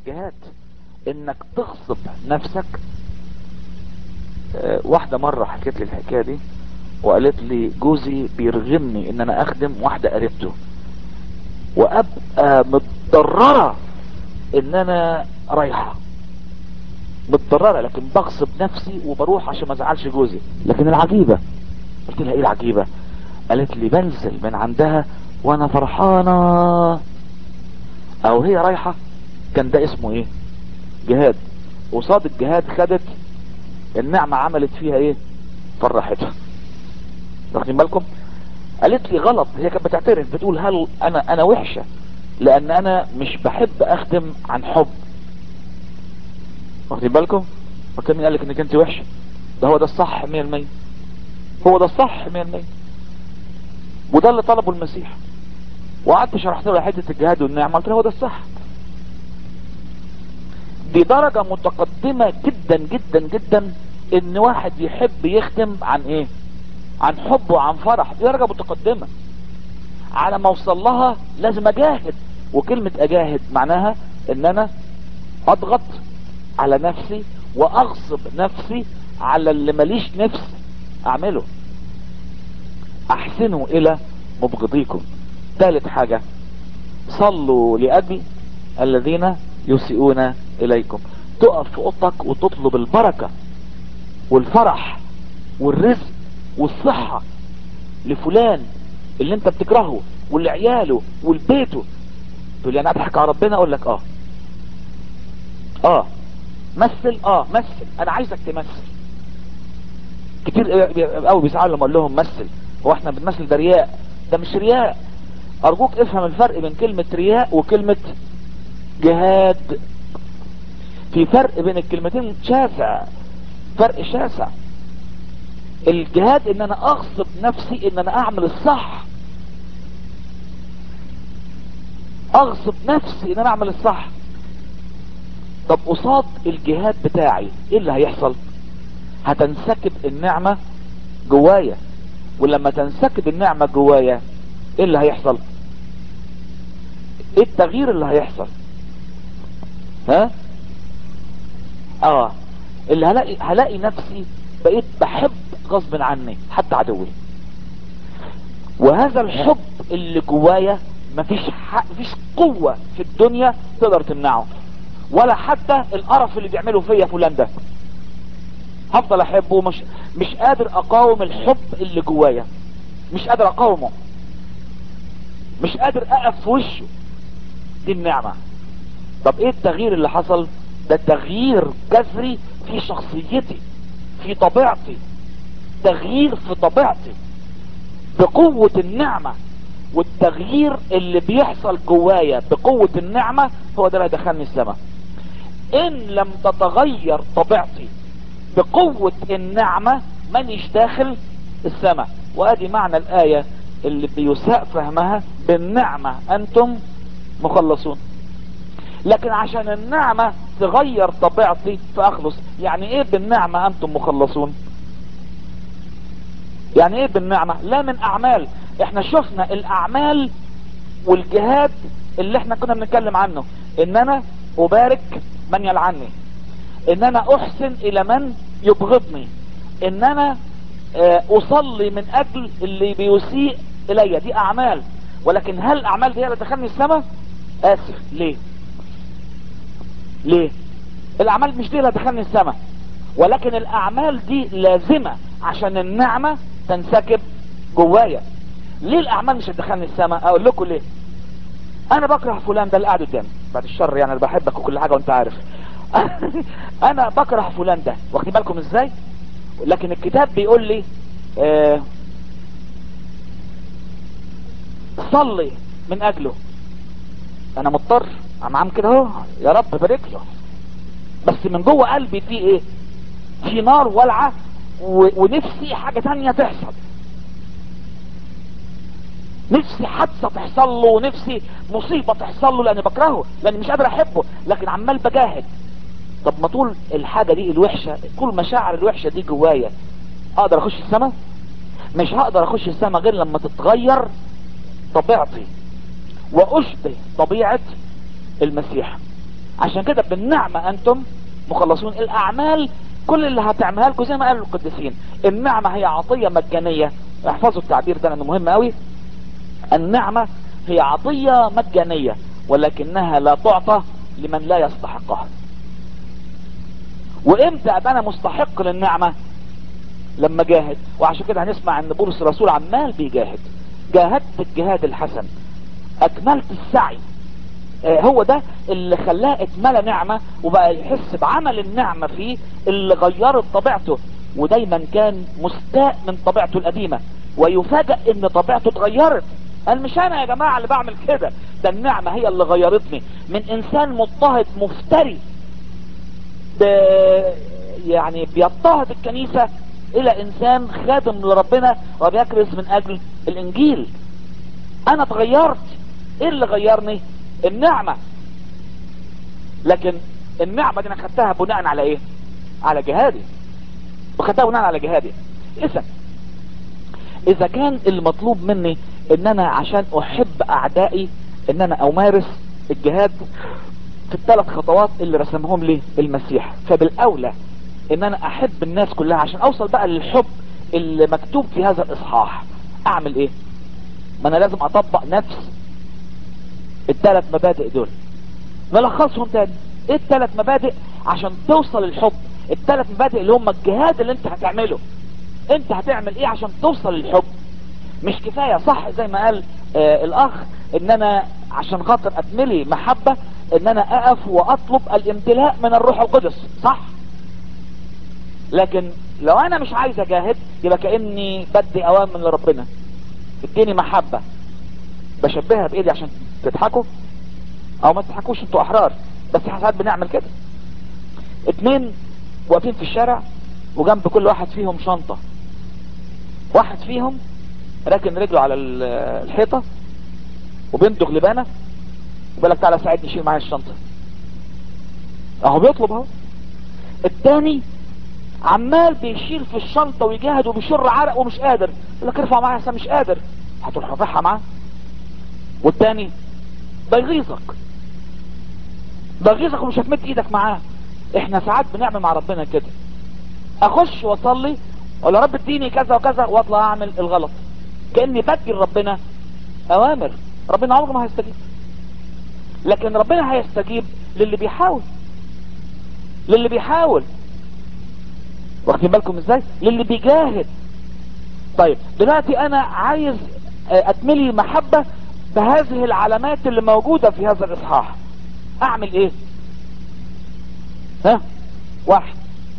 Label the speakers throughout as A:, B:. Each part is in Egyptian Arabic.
A: جهاد انك تغصب نفسك اه واحدة مرة حكيت لي الحكاية دي وقالت لي جوزي بيرغمني ان انا اخدم واحدة قريبته وابقى متضررة ان انا رايحة متضررة لكن بغصب نفسي وبروح عشان ما ازعلش جوزي لكن العجيبة قلت لها ايه العجيبة قالت لي بنزل من عندها وانا فرحانة او هي رايحة كان ده اسمه ايه جهاد قصاد الجهاد خدت النعمة عملت فيها ايه فرحتها واخدين بالكم قالت لي غلط هي كانت بتعترف بتقول هل انا انا وحشة لان انا مش بحب اخدم عن حب واخدين بالكم قلت مين قالك انك انت وحشة ده هو ده الصح 100% هو ده الصح 100% وده اللي طلبه المسيح وقعدت شرحت له حته الجهاد والنعمه قلت له هو ده الصح دي درجه متقدمه جدا جدا جدا ان واحد يحب يخدم عن ايه عن حب وعن فرح دي درجه متقدمه على ما اوصل لها لازم اجاهد وكلمه اجاهد معناها ان انا اضغط على نفسي واغصب نفسي على اللي ماليش نفس اعمله احسنوا الى مبغضيكم ثالث حاجة صلوا لأجل الذين يسيئون إليكم تقف في أوضتك وتطلب البركة والفرح والرزق والصحة لفلان اللي انت بتكرهه ولعياله ولبيته تقول لي انا اضحك على ربنا اقول لك اه اه مثل اه مثل انا عايزك تمثل كتير قوي بيزعلوا لما اقول لهم مثل هو احنا بنمثل ده رياء ده مش رياء ارجوك افهم الفرق بين كلمة رياء وكلمة جهاد في فرق بين الكلمتين شاسع فرق شاسع الجهاد ان انا اغصب نفسي ان انا اعمل الصح اغصب نفسي ان انا اعمل الصح طب قصاد الجهاد بتاعي ايه اللي هيحصل هتنسكب النعمة جوايا ولما تنسكب النعمة جوايا ايه اللي هيحصل ايه التغيير اللي هيحصل ها اه اللي هلاقي هلاقي نفسي بقيت بحب غصب عني حتى عدوي وهذا الحب اللي جوايا مفيش حق مفيش قوة في الدنيا تقدر تمنعه ولا حتى القرف اللي بيعمله فيا فلان ده هفضل احبه مش مش قادر اقاوم الحب اللي جوايا مش قادر اقاومه مش قادر اقف في وشه دي النعمة طب ايه التغيير اللي حصل ده تغيير جذري في شخصيتي في طبيعتي تغيير في طبيعتي بقوة النعمة والتغيير اللي بيحصل جوايا بقوة النعمة هو ده اللي هيدخلني السماء ان لم تتغير طبيعتي بقوة النعمة مانيش داخل السماء وادي معنى الاية اللي بيساء فهمها بالنعمة انتم مخلصون لكن عشان النعمة تغير طبيعتي فاخلص يعني ايه بالنعمة انتم مخلصون يعني ايه بالنعمة لا من اعمال احنا شفنا الاعمال والجهاد اللي احنا كنا بنتكلم عنه ان انا ابارك من يلعني ان انا احسن الى من يبغضني ان انا اصلي من اجل اللي بيسيء الي دي اعمال ولكن هل الاعمال دي اللي تدخلني السماء اسف ليه ليه الاعمال مش دي اللي تدخلني السماء ولكن الاعمال دي لازمة عشان النعمة تنسكب جوايا ليه الاعمال مش هتدخلني السماء اقول لكم ليه انا بكره فلان ده اللي قاعد قدامي بعد الشر يعني انا بحبك وكل حاجة وانت عارف انا بكره فلان ده واخدين بالكم ازاي لكن الكتاب بيقول لي آه صلي من اجله انا مضطر عم عم كده اهو يا رب بارك له بس من جوه قلبي في ايه في نار والعه ونفسي حاجه تانية تحصل نفسي حادثه تحصل له ونفسي مصيبه تحصل له لاني بكرهه لاني مش قادر احبه لكن عمال بجاهد طب ما طول الحاجه دي الوحشه كل مشاعر الوحشه دي جوايا اقدر اخش السماء مش هقدر اخش السماء غير لما تتغير طبيعتي واشبه طبيعه المسيح عشان كده بالنعمة انتم مخلصون الاعمال كل اللي هتعملها لكم زي ما قالوا القديسين النعمة هي عطية مجانية احفظوا التعبير ده لانه مهم قوي النعمة هي عطية مجانية ولكنها لا تعطى لمن لا يستحقها وامتى ابقى انا مستحق للنعمة لما جاهد وعشان كده هنسمع ان بولس الرسول عمال بيجاهد جاهدت الجهاد الحسن اكملت السعي آه هو ده اللي خلاه اتملى نعمة وبقى يحس بعمل النعمة فيه اللي غيرت طبيعته ودايما كان مستاء من طبيعته القديمة ويفاجأ ان طبيعته اتغيرت قال مش انا يا جماعة اللي بعمل كده ده النعمة هي اللي غيرتني من انسان مضطهد مفتري يعني بيضطهد الكنيسة الى انسان خادم لربنا وبيكرز من اجل الانجيل انا اتغيرت ايه اللي غيرني النعمة لكن النعمة دي انا خدتها بناء على ايه على جهادي وخدتها بناء على جهادي اذا اذا كان المطلوب مني ان انا عشان احب اعدائي ان انا امارس الجهاد في الثلاث خطوات اللي رسمهم لي المسيح فبالاولى ان انا احب الناس كلها عشان اوصل بقى للحب اللي مكتوب في هذا الاصحاح اعمل ايه ما انا لازم اطبق نفس الثلاث مبادئ دول نلخصهم تاني ايه الثلاث مبادئ عشان توصل للحب الثلاث مبادئ اللي هم الجهاد اللي انت هتعمله انت هتعمل ايه عشان توصل للحب مش كفاية صح زي ما قال آه الاخ ان انا عشان خاطر اتملي محبة ان انا اقف واطلب الامتلاء من الروح القدس صح لكن لو انا مش عايز اجاهد يبقى كاني بدي اوامر لربنا اديني محبة بشبهها بايدي عشان تضحكوا او ما تضحكوش انتوا احرار بس ساعات بنعمل كده اتنين واقفين في الشارع وجنب كل واحد فيهم شنطة واحد فيهم راكن رجله على الحيطة وبيندغ لبانة وبيقول لك تعالى ساعدني شيل معايا الشنطة اهو بيطلب اهو التاني عمال بيشيل في الشنطة ويجاهد وبيشر عرق ومش قادر يقول لك ارفع معايا مش قادر هتروح رافعها معاه والتاني ده يغيظك ده يغيظك ومش هتمد ايدك معاه احنا ساعات بنعمل مع ربنا كده اخش واصلي اقول يا رب اديني كذا وكذا واطلع اعمل الغلط كاني بدي لربنا اوامر ربنا عمره ما هيستجيب لكن ربنا هيستجيب للي بيحاول للي بيحاول واخدين بالكم ازاي للي بيجاهد طيب دلوقتي انا عايز اتملي محبة بهذه العلامات اللي موجودة في هذا الاصحاح اعمل ايه ها واحد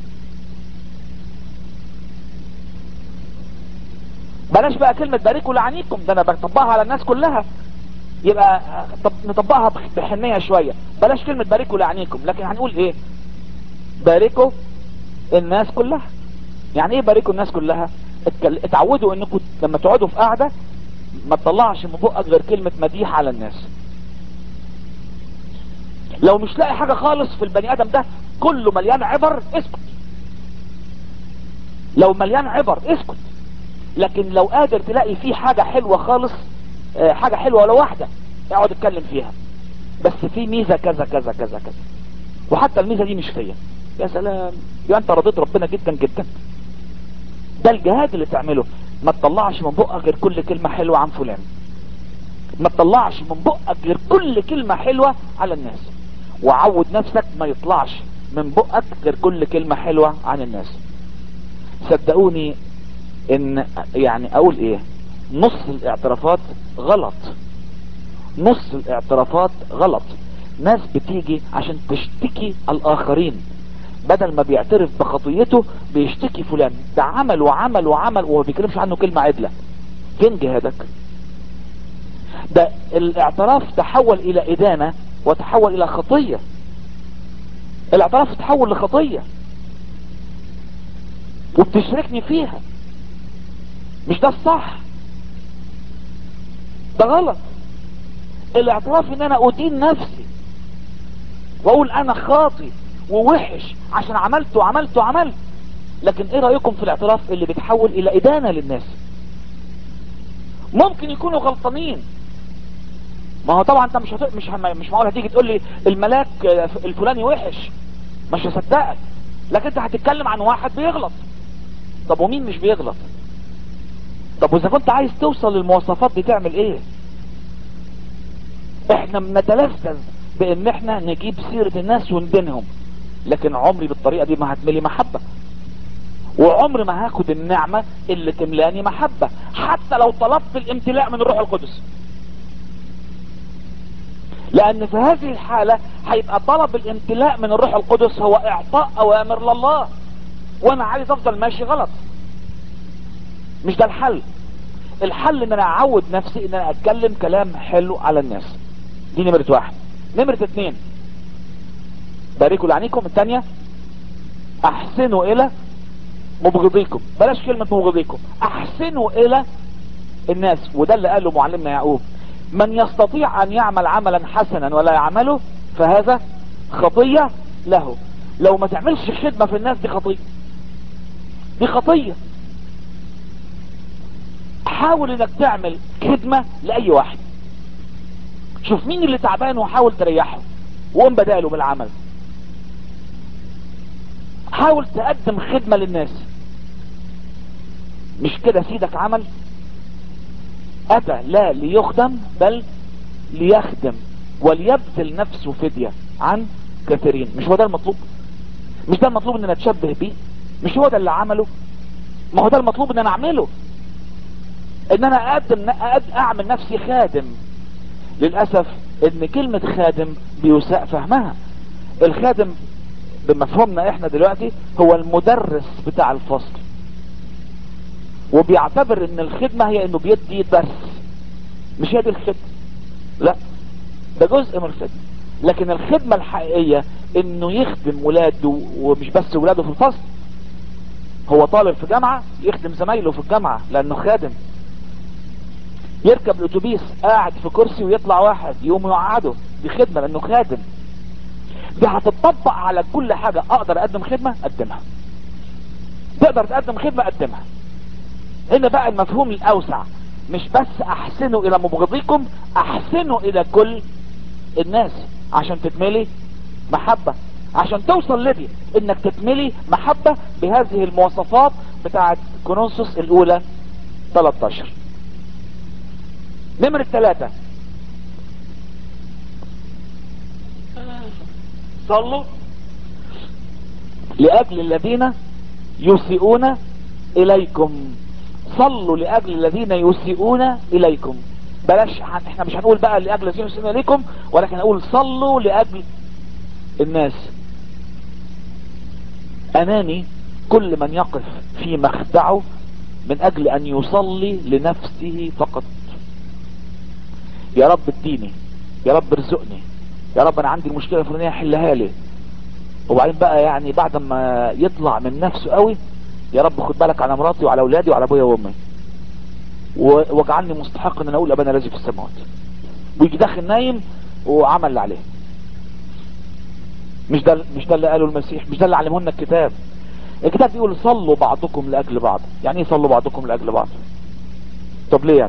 A: بلاش بقى كلمة باركوا لعنيكم ده انا بطبقها على الناس كلها يبقى طب نطبقها بحنية شوية بلاش كلمة باركوا لعنيكم لكن هنقول ايه باركوا الناس كلها يعني ايه باركوا الناس كلها اتعودوا انكم لما تقعدوا في قاعدة ما تطلعش من بقك غير كلمة مديح على الناس لو مش لاقي حاجة خالص في البني ادم ده كله مليان عبر اسكت لو مليان عبر اسكت لكن لو قادر تلاقي فيه حاجة حلوة خالص اه حاجة حلوة ولا واحدة اقعد اتكلم فيها بس في ميزة كذا كذا كذا كذا وحتى الميزة دي مش فيا يا سلام يا انت رضيت ربنا جدا جدا ده الجهاد اللي تعمله ما تطلعش من بقك غير كل كلمة حلوة عن فلان ما تطلعش من بقك غير كل كلمة حلوة على الناس وعود نفسك ما يطلعش من بقك غير كل كلمة حلوة عن الناس صدقوني ان يعني اقول ايه نص الاعترافات غلط نص الاعترافات غلط ناس بتيجي عشان تشتكي الاخرين بدل ما بيعترف بخطيته بيشتكي فلان ده عمل وعمل وعمل وما بيكلمش عنه كلمة عدلة فين جهادك ده الاعتراف تحول الى ادانة وتحول الى خطية الاعتراف تحول لخطية وبتشركني فيها مش ده الصح ده غلط الاعتراف ان انا ادين نفسي واقول انا خاطي ووحش عشان عملت وعملت وعملت لكن ايه رأيكم في الاعتراف اللي بيتحول الى ادانة للناس ممكن يكونوا غلطانين ما هو طبعا انت مش هت... مش هم... مش معقول هتيجي تقول لي الملاك آه، الفلاني وحش مش هصدقك لكن انت هتتكلم عن واحد بيغلط طب ومين مش بيغلط طب واذا كنت عايز توصل للمواصفات دي تعمل ايه احنا بنتلذذ بان احنا نجيب سيرة الناس وندينهم لكن عمري بالطريقة دي ما هتملي محبة وعمري ما هاخد النعمة اللي تملاني محبة حتى لو طلبت الامتلاء من الروح القدس لان في هذه الحالة هيبقى طلب الامتلاء من الروح القدس هو اعطاء اوامر لله وانا عايز افضل ماشي غلط مش ده الحل الحل ان انا اعود نفسي ان انا اتكلم كلام حلو على الناس دي نمرة واحد نمرة اتنين باركوا لعنيكم التانية احسنوا الى مبغضيكم بلاش كلمة مبغضيكم احسنوا الى الناس وده اللي قاله معلمنا يعقوب من يستطيع ان يعمل عملا حسنا ولا يعمله فهذا خطية له لو ما تعملش خدمة في الناس دي خطية دي خطية حاول انك تعمل خدمة لاي واحد شوف مين اللي تعبان وحاول تريحه وقوم بداله بالعمل حاول تقدم خدمة للناس مش كده سيدك عمل اتى لا ليخدم بل ليخدم وليبذل نفسه فدية عن كثيرين مش هو ده المطلوب مش ده المطلوب ان انا اتشبه بيه مش هو ده اللي عمله ما هو ده المطلوب ان انا اعمله ان انا اقدم أقد اعمل نفسي خادم للاسف ان كلمة خادم بيساء فهمها الخادم بمفهومنا احنا دلوقتي هو المدرس بتاع الفصل وبيعتبر ان الخدمة هي انه بيدي درس مش هي دي الخدمة لا ده جزء من الخدمة لكن الخدمة الحقيقية انه يخدم ولاده ومش بس ولاده في الفصل هو طالب في جامعة يخدم زمايله في الجامعة لانه خادم يركب الاتوبيس قاعد في كرسي ويطلع واحد يقوم يقعده دي خدمة لانه خادم دي هتطبق على كل حاجة اقدر اقدم خدمة اقدمها تقدر تقدم خدمة اقدمها هنا بقى المفهوم الاوسع مش بس احسنوا الى مبغضيكم احسنوا الى كل الناس عشان تتملي محبة عشان توصل لدي انك تتملي محبة بهذه المواصفات بتاعت كورنثوس الاولى 13 نمرة ثلاثة صلوا لأجل الذين يسيئون إليكم صلوا لأجل الذين يسيئون إليكم بلاش احنا مش هنقول بقى لأجل الذين يسيئون إليكم ولكن نقول صلوا لأجل الناس أناني كل من يقف في مخدعه من أجل أن يصلي لنفسه فقط يا رب اديني يا رب ارزقني يا رب انا عندي المشكله الفلانيه حلها لي وبعدين بقى يعني بعد ما يطلع من نفسه قوي يا رب خد بالك على مراتي وعلى اولادي وعلى ابويا وامي واجعلني مستحق ان انا اقول ابانا الذي في السماوات ويجي داخل نايم وعمل اللي عليه مش ده مش ده اللي قاله المسيح مش ده اللي علمه لنا الكتاب الكتاب بيقول صلوا بعضكم لاجل بعض يعني ايه صلوا بعضكم لاجل بعض طب ليه يعني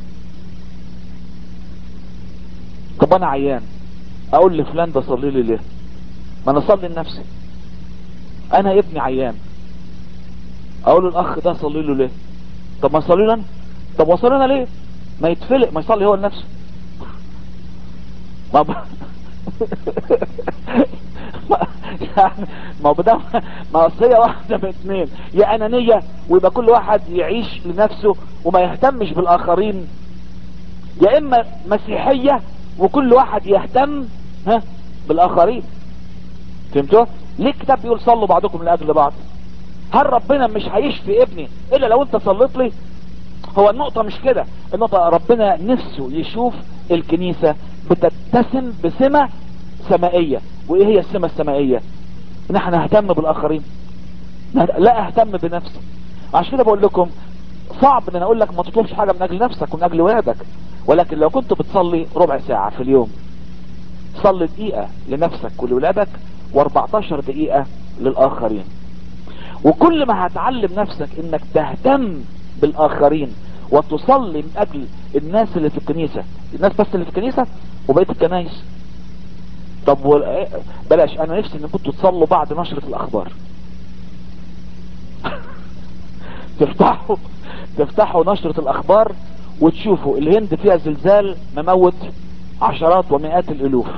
A: طب انا عيان اقول لفلان ده صلي لي ليه ما انا اصلي لنفسي انا ابني عيان اقول الاخ ده صلي له ليه طب ما صلي لنا طب وصلي لنا ليه ما يتفلق ما يصلي هو لنفسه ما ب... ما يعني ما بدام ما اصل هي واحده من اثنين يا انانيه ويبقى كل واحد يعيش لنفسه وما يهتمش بالاخرين يا اما مسيحيه وكل واحد يهتم ها بالاخرين فهمتوا ليه الكتاب بيقول صلوا بعضكم لاجل بعض هل ربنا مش هيشفي ابني الا لو انت صليت لي هو النقطة مش كده النقطة ربنا نفسه يشوف الكنيسة بتتسم بسمة سمائية وايه هي السمة السمائية ان احنا نهتم بالاخرين لا اهتم بنفسي عشان كده بقول لكم صعب ان انا اقول لك ما تطلبش حاجة من اجل نفسك ومن اجل ولادك ولكن لو كنت بتصلي ربع ساعة في اليوم صلي دقيقة لنفسك ولولادك و14 دقيقة للآخرين وكل ما هتعلم نفسك انك تهتم بالاخرين وتصلي من اجل الناس اللي في الكنيسة الناس بس اللي في الكنيسة وبقية الكنايس طب و... بلاش انا نفسي ان كنتوا تصلوا بعد نشرة الاخبار تفتحوا تفتحوا نشرة الاخبار وتشوفوا الهند فيها زلزال مموت عشرات ومئات الالوف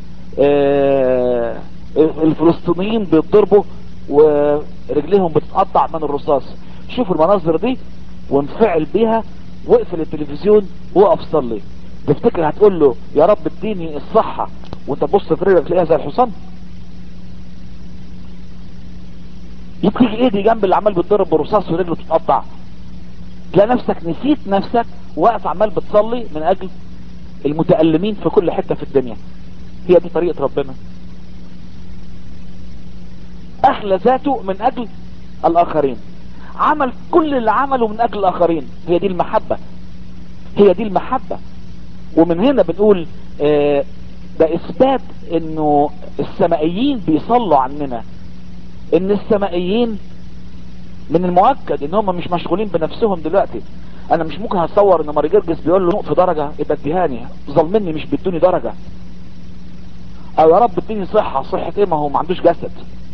A: آه الفلسطينيين بيتضربوا ورجليهم بتتقطع من الرصاص شوفوا المناظر دي وانفعل بيها واقفل التلفزيون وقف صلي تفتكر هتقول له يا رب اديني الصحة وانت تبص في رجلك تلاقيها زي الحصان يبتيجي ايدي جنب اللي عمال بيتضرب برصاص ورجله تتقطع تلاقي نفسك نسيت نفسك واقف عمال بتصلي من اجل المتألمين في كل حتة في الدنيا هي دي طريقة ربنا اخلى ذاته من اجل الاخرين عمل كل اللي عمله من اجل الاخرين هي دي المحبة هي دي المحبة ومن هنا بنقول آه ده اثبات انه السمائيين بيصلوا عننا ان السمائيين من المؤكد ان هم مش مشغولين بنفسهم دلوقتي انا مش ممكن هتصور ان ماري جرجس بيقول له نقف درجة يبقى اديهاني ظلمني مش بيدوني درجة او يا رب اديني صحة صحة ايه ما هو ما عندوش جسد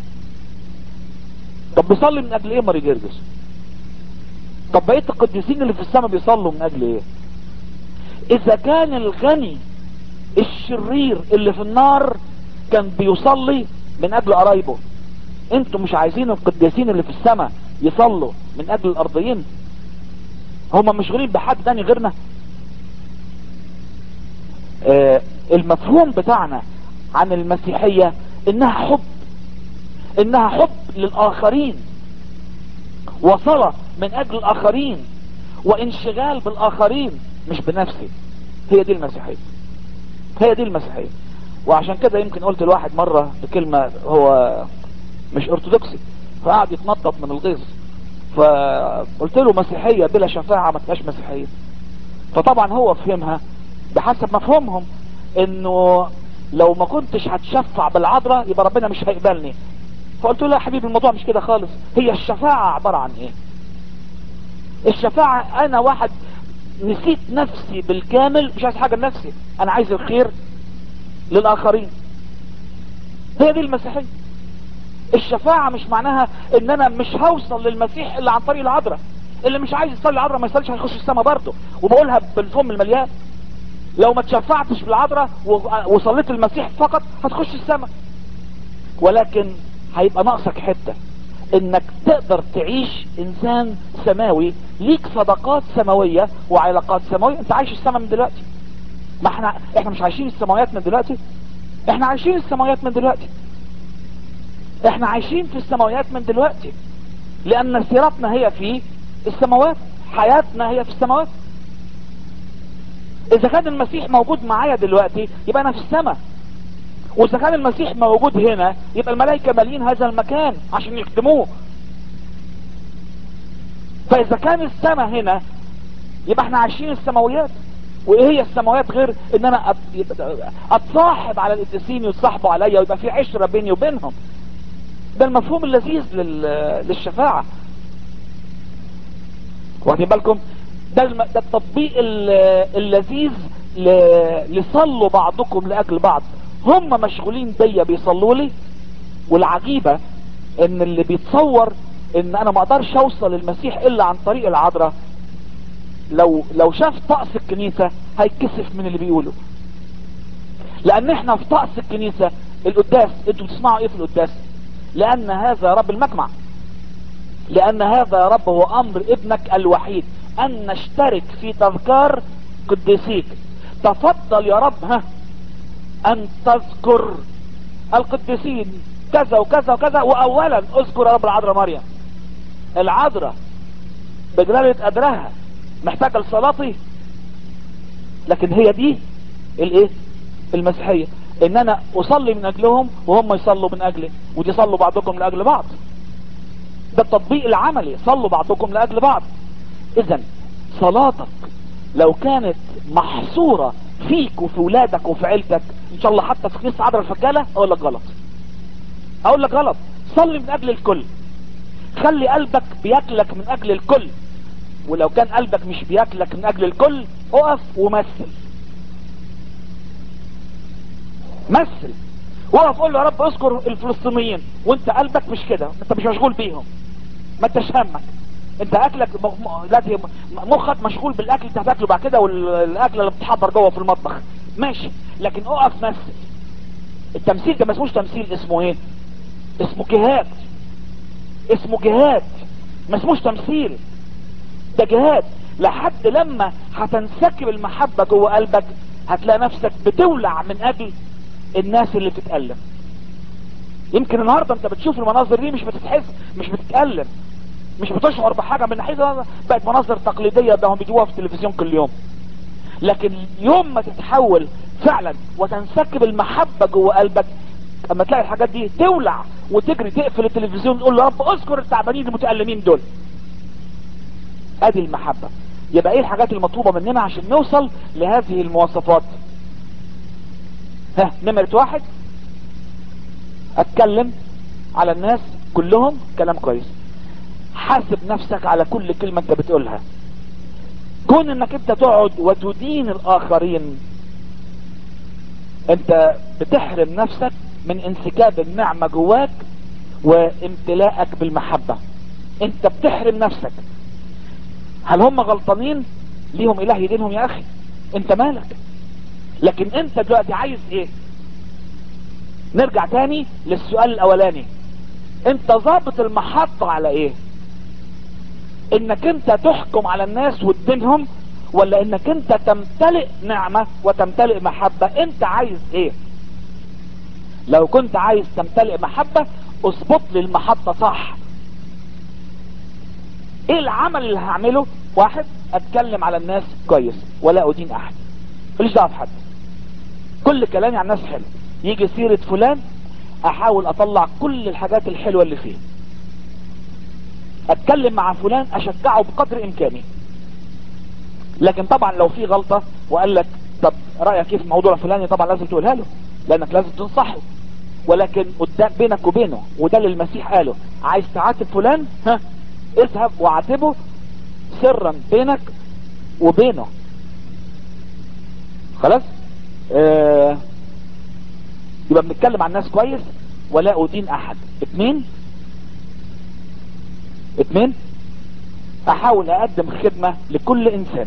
A: طب بيصلي من اجل ايه ماري جرجس طب بقية القديسين اللي في السماء بيصلوا من اجل ايه اذا كان الغني الشرير اللي في النار كان بيصلي من اجل قرايبه انتوا مش عايزين القديسين اللي في السماء يصلوا من اجل الارضيين هما مشغولين بحد تاني غيرنا آه المفهوم بتاعنا عن المسيحية انها حب انها حب للاخرين وصلة من اجل الاخرين وانشغال بالاخرين مش بنفسي هي دي المسيحية هي دي المسيحية وعشان كده يمكن قلت لواحد مرة بكلمة هو مش ارثوذكسي فقعد يتنطط من الغيظ فقلت له مسيحية بلا شفاعة ما تبقاش مسيحية فطبعا هو فهمها بحسب مفهومهم انه لو ما كنتش هتشفع بالعذراء يبقى ربنا مش هيقبلني فقلت له يا حبيبي الموضوع مش كده خالص هي الشفاعة عبارة عن ايه الشفاعة انا واحد نسيت نفسي بالكامل مش عايز حاجة لنفسي انا عايز الخير للاخرين هي دي المسيحية الشفاعة مش معناها ان انا مش هوصل للمسيح الا عن طريق العذراء اللي مش عايز يصلي العذراء ما يصليش هيخش السماء برضه وبقولها بالفم المليان لو ما تشفعتش بالعذراء وصليت المسيح فقط هتخش السماء ولكن هيبقى ناقصك حتة انك تقدر تعيش انسان سماوي ليك صداقات سماوية وعلاقات سماوية انت عايش السماء من دلوقتي ما احنا احنا مش عايشين السماويات من دلوقتي احنا عايشين السماويات من دلوقتي احنا عايشين في السماويات من دلوقتي لان سيرتنا هي في السماوات حياتنا هي في السماوات اذا كان المسيح موجود معايا دلوقتي يبقى انا في السماء واذا كان المسيح موجود هنا يبقى الملائكة مالين هذا المكان عشان يخدموه فاذا كان السماء هنا يبقى احنا عايشين السماويات وايه هي السماوات غير ان انا اتصاحب على القديسين يتصاحبوا عليا ويبقى في عشرة بيني وبينهم ده المفهوم اللذيذ للشفاعة واخدين بالكم ده, الم... ده التطبيق اللذيذ ل... لصلوا بعضكم لاجل بعض هم مشغولين بيا بيصلوا لي والعجيبة ان اللي بيتصور ان انا ما اقدرش اوصل للمسيح الا عن طريق العذراء لو لو شاف طقس الكنيسة هيتكسف من اللي بيقوله لان احنا في طقس الكنيسة القداس انتوا بتسمعوا ايه في القداس لان هذا رب المجمع لان هذا يا رب هو امر ابنك الوحيد ان نشترك في تذكار قديسيك تفضل يا رب ها ان تذكر القديسين كذا وكذا وكذا واولا اذكر يا رب العذراء مريم العذراء بجلالة قدرها محتاجة لصلاتي لكن هي دي الايه المسيحية ان انا اصلي من اجلهم وهم يصلوا من اجلي ودي صلوا بعضكم لاجل بعض ده التطبيق العملي صلوا بعضكم لاجل بعض اذا صلاتك لو كانت محصورة فيك وفي ولادك وفي عيلتك ان شاء الله حتى في كنيسة عذراء الفجالة اقول لك غلط اقول لك غلط صلي من اجل الكل خلي قلبك بياكلك من اجل الكل ولو كان قلبك مش بياكلك من اجل الكل اقف ومثل مثل وقف قول له يا رب اذكر الفلسطينيين وانت قلبك مش كده انت مش مشغول بيهم ما انتش همك انت اكلك م- م- دلوقتي مخك مشغول بالاكل اللي هتاكله بعد كده والاكل اللي بتحضر جوه في المطبخ ماشي لكن اقف مثل التمثيل ده ما اسموش تمثيل اسمه ايه اسمه جهاد اسمه جهاد ما اسموش تمثيل ده جهاد لحد لما هتنسكب المحبة جوه قلبك هتلاقي نفسك بتولع من اجل الناس اللي بتتألم يمكن النهاردة انت بتشوف المناظر دي مش بتتحس مش بتتألم مش بتشعر بحاجة من ناحية بقت مناظر تقليدية ده هم بيجوها في التلفزيون كل يوم لكن يوم ما تتحول فعلا وتنسكب المحبة جوه قلبك اما تلاقي الحاجات دي تولع وتجري تقفل التلفزيون تقول له يا رب اذكر التعبانين المتألمين دول ادي المحبة يبقى ايه الحاجات المطلوبة مننا عشان نوصل لهذه المواصفات ها نمرة واحد اتكلم على الناس كلهم كلام كويس حاسب نفسك على كل كلمة انت بتقولها كون انك انت تقعد وتدين الاخرين انت بتحرم نفسك من انسكاب النعمة جواك وامتلاءك بالمحبة انت بتحرم نفسك هل هم غلطانين ليهم اله يدينهم يا اخي انت مالك لكن انت دلوقتي عايز ايه نرجع تاني للسؤال الاولاني انت ضابط المحطة على ايه انك انت تحكم على الناس وتدينهم ولا انك انت تمتلئ نعمة وتمتلئ محبة انت عايز ايه لو كنت عايز تمتلئ محبة اظبط لي المحطة صح ايه العمل اللي هعمله واحد اتكلم على الناس كويس ولا ادين احد ماليش دعوه بحد كل كلامي عن الناس حلو يجي سيرة فلان احاول اطلع كل الحاجات الحلوة اللي فيه اتكلم مع فلان اشجعه بقدر امكاني لكن طبعا لو في غلطة وقال لك طب رأيك كيف الموضوع الفلاني طبعا لازم تقولها له لانك لازم تنصحه ولكن قدام بينك وبينه وده اللي المسيح قاله عايز تعاتب فلان ها اذهب وعاتبه سرا بينك وبينه خلاص آه يبقى بنتكلم عن الناس كويس ولا ادين احد اتنين اتنين احاول اقدم خدمة لكل انسان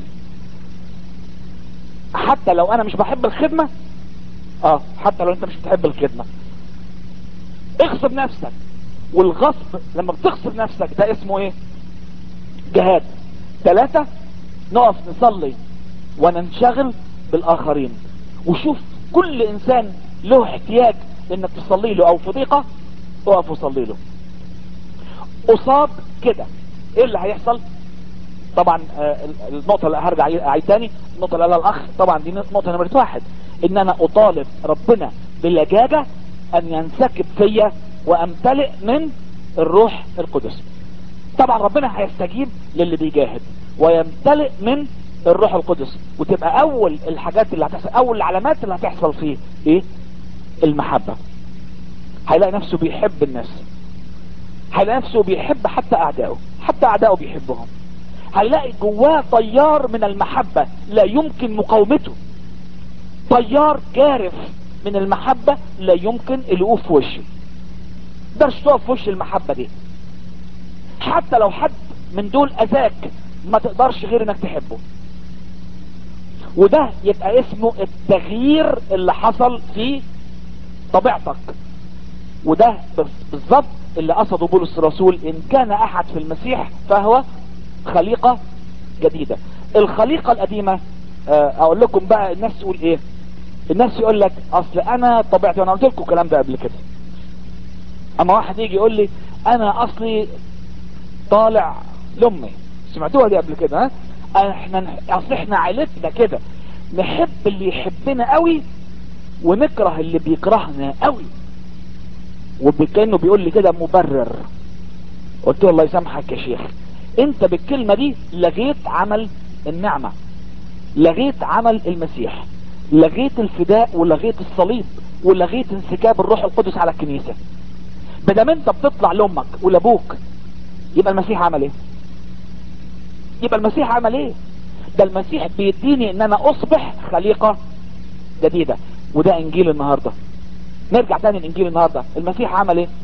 A: حتى لو انا مش بحب الخدمة اه حتى لو انت مش بتحب الخدمة اغصب نفسك والغصب لما بتغصب نفسك ده اسمه ايه جهاد ثلاثة نقف نصلي وننشغل بالاخرين وشوف كل انسان له احتياج انك تصلي له او في ضيقة اقف وصلي له اصاب كده ايه اللي هيحصل طبعا آه النقطة اللي هرجع اعيد تاني النقطة اللي قالها الاخ طبعا دي نقطة نمرة واحد ان انا اطالب ربنا بلجاجة ان ينسكب فيا وامتلئ من الروح القدس طبعا ربنا هيستجيب للي بيجاهد ويمتلئ من الروح القدس وتبقى اول الحاجات اللي هتحصل اول العلامات اللي هتحصل فيه ايه المحبة هيلاقي نفسه بيحب الناس هيلاقي نفسه بيحب حتى اعدائه حتى اعدائه بيحبهم هيلاقي جواه طيار من المحبة لا يمكن مقاومته طيار جارف من المحبة لا يمكن الوقوف في وشه تقدرش تقف في وش المحبة دي حتى لو حد من دول اذاك ما تقدرش غير انك تحبه وده يبقى اسمه التغيير اللي حصل في طبيعتك وده بالظبط اللي قصده بولس الرسول ان كان احد في المسيح فهو خليقة جديدة الخليقة القديمة اقول لكم بقى الناس تقول ايه الناس يقول لك اصل انا طبيعتي وانا قلت لكم الكلام ده قبل كده اما واحد يجي يقول لي انا اصلي طالع لامي سمعتوها دي قبل كده ها احنا اصل احنا عيلتنا كده نحب اللي يحبنا قوي ونكره اللي بيكرهنا قوي وكانه بيقول لي كده مبرر قلت له الله يسامحك يا شيخ انت بالكلمة دي لغيت عمل النعمة لغيت عمل المسيح لغيت الفداء ولغيت الصليب ولغيت انسكاب الروح القدس على الكنيسة بدم انت بتطلع لامك ولابوك يبقى المسيح عمل ايه يبقى المسيح عمل ايه ده المسيح بيديني ان انا اصبح خليقة جديدة وده انجيل النهاردة نرجع تاني الانجيل النهاردة المسيح عمل ايه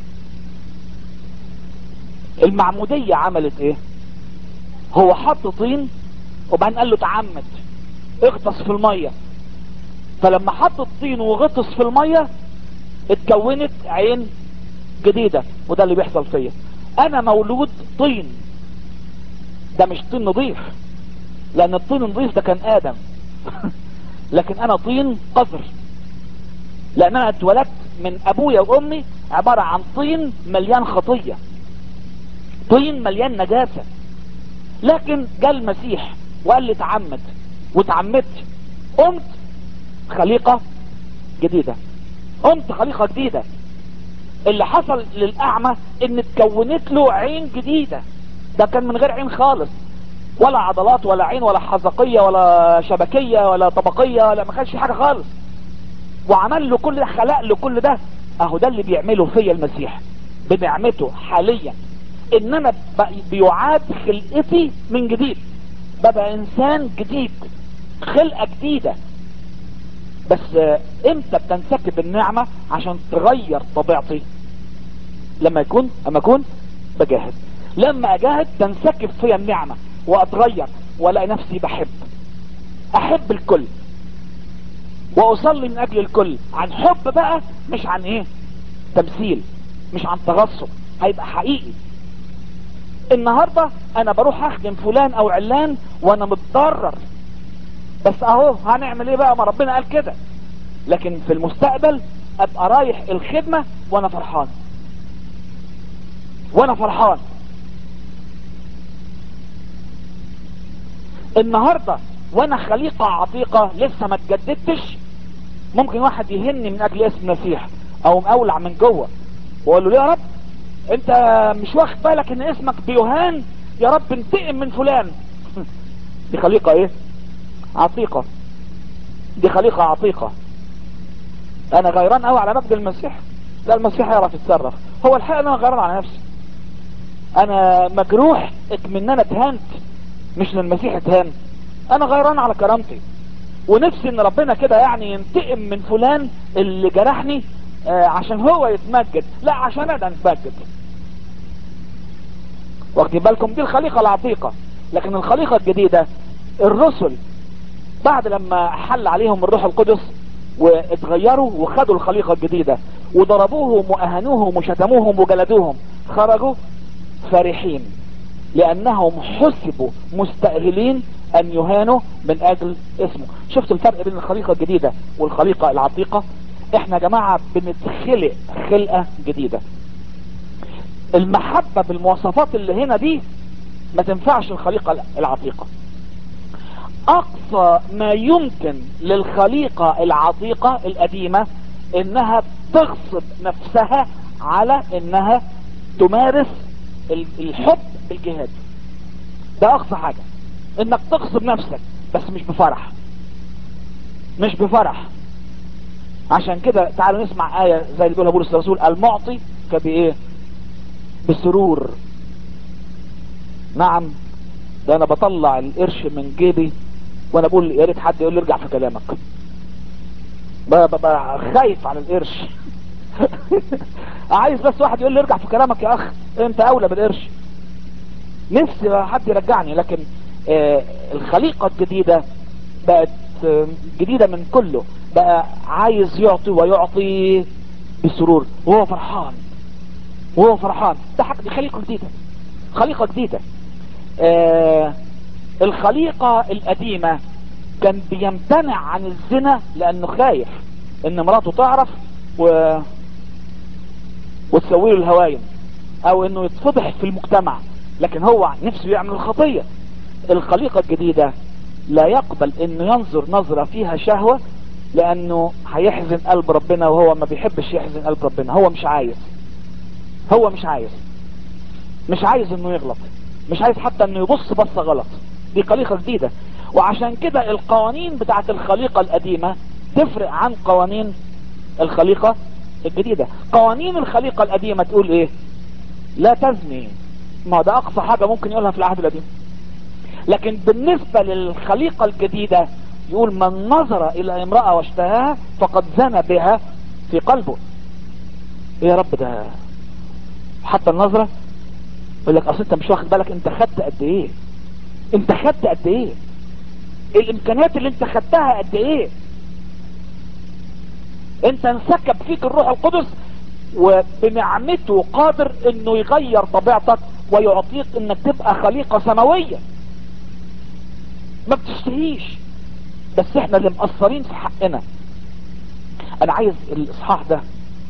A: المعمودية عملت ايه هو حط طين وبعدين قال له تعمد اغطس في المية فلما حط الطين وغطس في المية اتكونت عين جديدة وده اللي بيحصل فيا انا مولود طين ده مش طين نظيف لان الطين النظيف ده كان ادم لكن انا طين قذر لان انا اتولدت من ابويا وامي عبارة عن طين مليان خطية طين مليان نجاسة لكن جاء المسيح وقال لي تعمد وتعمدت قمت خليقة جديدة قمت خليقة جديدة اللي حصل للاعمى ان اتكونت له عين جديدة ده كان من غير عين خالص ولا عضلات ولا عين ولا حزقية ولا شبكية ولا طبقية ولا ما كانش حاجة خالص وعمل له كل ده خلق له كل ده اهو ده اللي بيعمله فيا المسيح بنعمته حاليا ان انا بيعاد خلقتي من جديد ببقى انسان جديد خلقة جديدة بس امتى بتنسكب النعمة عشان تغير طبيعتي لما يكون اما اكون بجاهد لما اجاهد تنسكب فيا النعمة واتغير والاقي نفسي بحب احب الكل واصلي من اجل الكل عن حب بقى مش عن ايه تمثيل مش عن تغصب هيبقى حقيقي النهاردة انا بروح اخدم فلان او علان وانا متضرر بس اهو هنعمل ايه بقى ما ربنا قال كده لكن في المستقبل ابقى رايح الخدمة وانا فرحان وانا فرحان النهاردة وانا خليقة عتيقة لسه ما اتجددتش ممكن واحد يهني من اجل اسم المسيح او مقولع من جوه واقول له ليه يا رب انت مش واخد بالك ان اسمك بيوهان يا رب انتقم من فلان دي خليقة ايه عتيقة دي خليقة عتيقة انا غيران قوي على مجد المسيح لا المسيح يعرف يتصرف هو الحقيقة انا غيران على نفسي انا مجروح من انا اتهنت مش ان المسيح اتهان انا غيران على كرامتي ونفسي ان ربنا كده يعني ينتقم من فلان اللي جرحني آه عشان هو يتمجد لا عشان انا اتمجد واخدين بالكم دي الخليقة العتيقة لكن الخليقة الجديدة الرسل بعد لما حل عليهم الروح القدس واتغيروا وخدوا الخليقة الجديدة وضربوهم واهانوهم وشتموهم وجلدوهم خرجوا فرحين لانهم حسبوا مستأهلين ان يهانوا من اجل اسمه شفتوا الفرق بين الخليقة الجديدة والخليقة العتيقة احنا يا جماعة بنتخلق خلقة جديدة المحبة بالمواصفات اللي هنا دي ما تنفعش الخليقة العتيقة اقصى ما يمكن للخليقة العتيقة القديمة انها تغصب نفسها على انها تمارس الحب بالجهاد ده اقصى حاجة انك تغصب نفسك بس مش بفرح مش بفرح عشان كده تعالوا نسمع آية زي اللي بيقولها بولس الرسول المعطي كبإيه بسرور نعم ده انا بطلع القرش من جيبي وانا بقول يا ريت حد يقول لي ارجع في كلامك ببقى خايف على القرش عايز بس واحد يقول لي ارجع في كلامك يا اخ انت اولى بالقرش نفسي حد يرجعني لكن آه الخليقة الجديدة بقت آه جديدة من كله بقى عايز يعطي ويعطي بسرور وهو فرحان وهو فرحان ده حق دي خليقة جديدة خليقة جديدة آه الخليقة القديمة كان بيمتنع عن الزنا لانه خايف ان مراته تعرف و... وتسوي له الهوايم او انه يتفضح في المجتمع لكن هو نفسه يعمل الخطية الخليقة الجديدة لا يقبل انه ينظر نظرة فيها شهوة لانه هيحزن قلب ربنا وهو ما بيحبش يحزن قلب ربنا هو مش عايز هو مش عايز مش عايز انه يغلط مش عايز حتى انه يبص بصة غلط دي خليقة جديدة وعشان كده القوانين بتاعت الخليقة القديمة تفرق عن قوانين الخليقة الجديدة قوانين الخليقة القديمة تقول ايه لا تزني ما ده اقصى حاجة ممكن يقولها في العهد القديم لكن بالنسبة للخليقة الجديدة يقول من نظر الى امرأة واشتهاها فقد زنى بها في قلبه ايه يا رب ده حتى النظرة يقول لك اصل انت مش واخد بالك انت خدت قد ايه انت خدت قد ايه الامكانيات اللي انت خدتها قد ايه انت انسكب فيك الروح القدس وبنعمته قادر انه يغير طبيعتك ويعطيك انك تبقى خليقة سماوية ما بتشتهيش بس احنا اللي مقصرين في حقنا انا عايز الاصحاح ده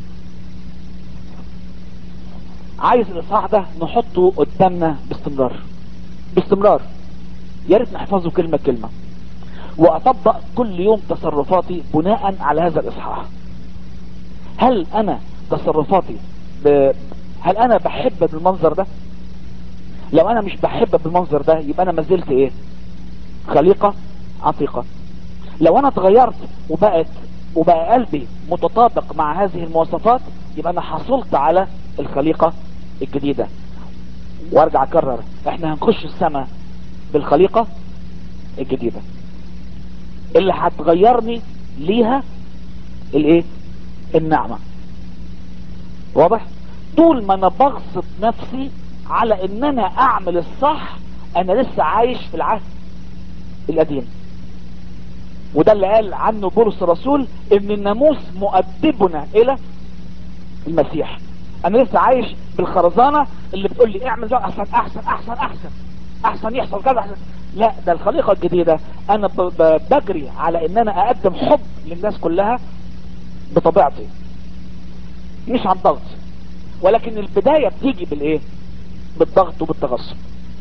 A: عايز الاصحاح ده نحطه قدامنا باستمرار باستمرار يا ريت نحفظه كلمة كلمة واطبق كل يوم تصرفاتي بناء على هذا الاصحاح هل انا تصرفاتي ب... هل انا بحب بالمنظر ده لو انا مش بحب بالمنظر ده يبقى انا ما زلت ايه خليقة عتيقة لو انا اتغيرت وبقت وبقى قلبي متطابق مع هذه المواصفات يبقى انا حصلت على الخليقة الجديدة وارجع اكرر احنا هنخش السماء بالخليقة الجديدة اللي هتغيرني ليها الايه النعمة واضح طول ما انا بغصب نفسي على ان انا اعمل الصح انا لسه عايش في العهد القديم وده اللي قال عنه بولس الرسول ان الناموس مؤدبنا الى المسيح انا لسه عايش بالخرزانة اللي بتقول لي اعمل ده احسن احسن احسن احسن احسن يحصل كذا احسن لا ده الخليقة الجديدة انا بجري على ان انا اقدم حب للناس كلها بطبيعتي مش عن ضغط ولكن البداية بتيجي بالايه بالضغط وبالتغصب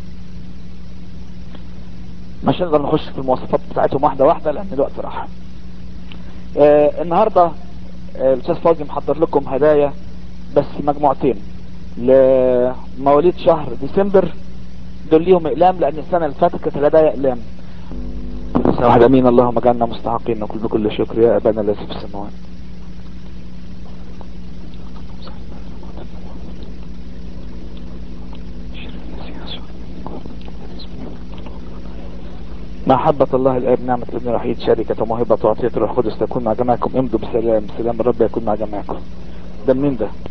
A: مش هنقدر نخش في المواصفات بتاعتهم واحدة واحدة لان الوقت راح آه النهاردة آه الاستاذ فوزي محضر لكم هدايا بس مجموعتين لمواليد شهر ديسمبر دول ليهم اقلام لان السنة اللي فاتت كانت الهدايا اقلام واحد امين اللهم اجعلنا مستحقين نقول بكل شكر يا ابانا الذي في السماوات محبة الله الآب نعمة ابن الوحيد شركة وموهبة وعطية الروح القدس تكون مع جماعكم امضوا بسلام سلام الرب يكون مع جماعكم ده منين ده